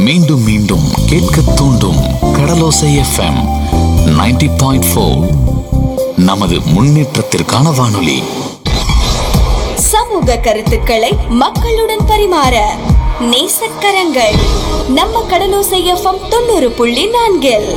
மீண்டும் மீண்டும் கேட்க தூண்டும் கடலோசை எஃப்எம் 90.4 பாயிண்ட் நமது முன்னேற்றத்திற்கான வானொலி சமூக கருத்துக்களை மக்களுடன் பரிமாற நேசக்கரங்கள் நம்ம கடலோசை எஃப்எம் தொண்ணூறு புள்ளி நான்கில்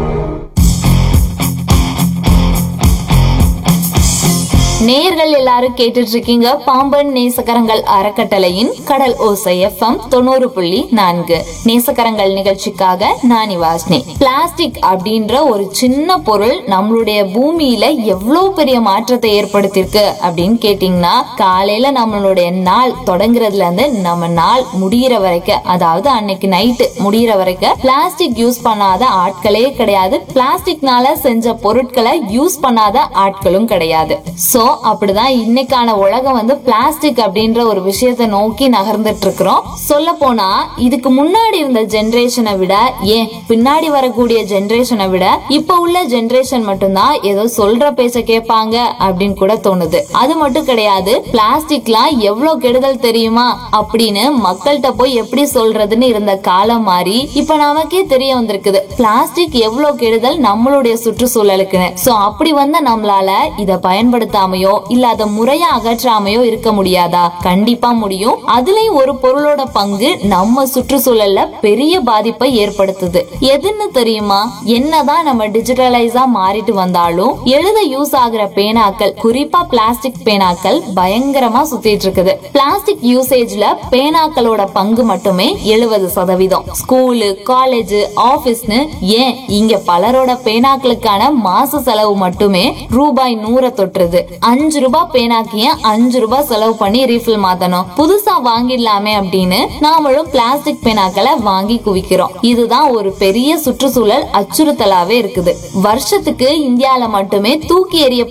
நேயர்கள் எல்லாரும் கேட்டுட்டு இருக்கீங்க பாம்பன் நேசக்கரங்கள் அறக்கட்டளையின் கடல் ஓசை எஃப்எம் தொண்ணூறு புள்ளி நான்கு நேசக்கரங்கள் நிகழ்ச்சிக்காக நான் வாஸ்னி பிளாஸ்டிக் அப்படின்ற ஒரு சின்ன பொருள் நம்மளுடைய பூமியில எவ்வளவு பெரிய மாற்றத்தை ஏற்படுத்தியிருக்கு அப்படின்னு கேட்டீங்கன்னா காலையில நம்மளுடைய நாள் தொடங்குறதுல இருந்து நம்ம நாள் முடியிற வரைக்கும் அதாவது அன்னைக்கு நைட்டு முடியிற வரைக்கும் பிளாஸ்டிக் யூஸ் பண்ணாத ஆட்களே கிடையாது பிளாஸ்டிக்னால செஞ்ச பொருட்களை யூஸ் பண்ணாத ஆட்களும் கிடையாது சோ அப்படிதான் இன்னைக்கான உலகம் வந்து பிளாஸ்டிக் அப்படின்ற ஒரு விஷயத்தை நோக்கி நகர்ந்துட்டு இருக்கிறோம் சொல்ல போனா இதுக்கு முன்னாடி இருந்த ஜெனரேஷனை விட ஏன் பின்னாடி வரக்கூடிய ஜெனரேஷனை விட இப்ப உள்ள ஜெனரேஷன் மட்டும்தான் ஏதோ சொல்ற பேச்ச கேட்பாங்க அப்படின்னு கூட தோணுது அது மட்டும் கிடையாது பிளாஸ்டிக்லாம் எவ்வளவு கெடுதல் தெரியுமா அப்படின்னு மக்கள்கிட்ட போய் எப்படி சொல்றதுன்னு இருந்த காலம் மாறி இப்ப நமக்கே தெரிய வந்திருக்குது பிளாஸ்டிக் எவ்வளவு கெடுதல் நம்மளுடைய சுற்றுச்சூழலுக்குன்னு சோ அப்படி வந்த நம்மளால இத பயன்படுத்தாமையோ இல்ல அதை முறையா அகற்றாமையோ இருக்க முடியாதா கண்டிப்பா முடியும் அதுலயும் ஒரு பொருளோட பங்கு நம்ம சுற்றுச்சூழல்ல பெரிய பாதிப்பை ஏற்படுத்துது எதுன்னு தெரியுமா என்னதான் நம்ம டிஜிட்டலைஸா மாறிட்டு வந்தாலும் எழுத யூஸ் ஆகுற பேனாக்கள் குறிப்பா பிளாஸ்டிக் பேனாக்கள் பயங்கரமா சுத்திட்டு இருக்குது பிளாஸ்டிக் யூசேஜ்ல பேனாக்களோட பங்கு மட்டுமே எழுபது சதவீதம் ஸ்கூலு காலேஜ் ஆபீஸ்னு ஏன் இங்க பலரோட பேனாக்களுக்கான மாச செலவு மட்டுமே ரூபாய் நூற தொட்டுருது அஞ்சு ரூபாய் பேனாக்கு ஏன் அஞ்சு ரூபாய் செலவு பண்ணி ரீஃபில் மாத்தணும் புதுசா வாங்கிடலாமே அப்படின்னு நாமளும் பிளாஸ்டிக் பேனாக்களை வாங்கி குவிக்கிறோம் இதுதான் ஒரு பெரிய சுற்றுச்சூழல் அச்சுறுத்தலாவே இருக்குது வருஷத்துக்கு இந்தியால மட்டுமே தூக்கி எறிய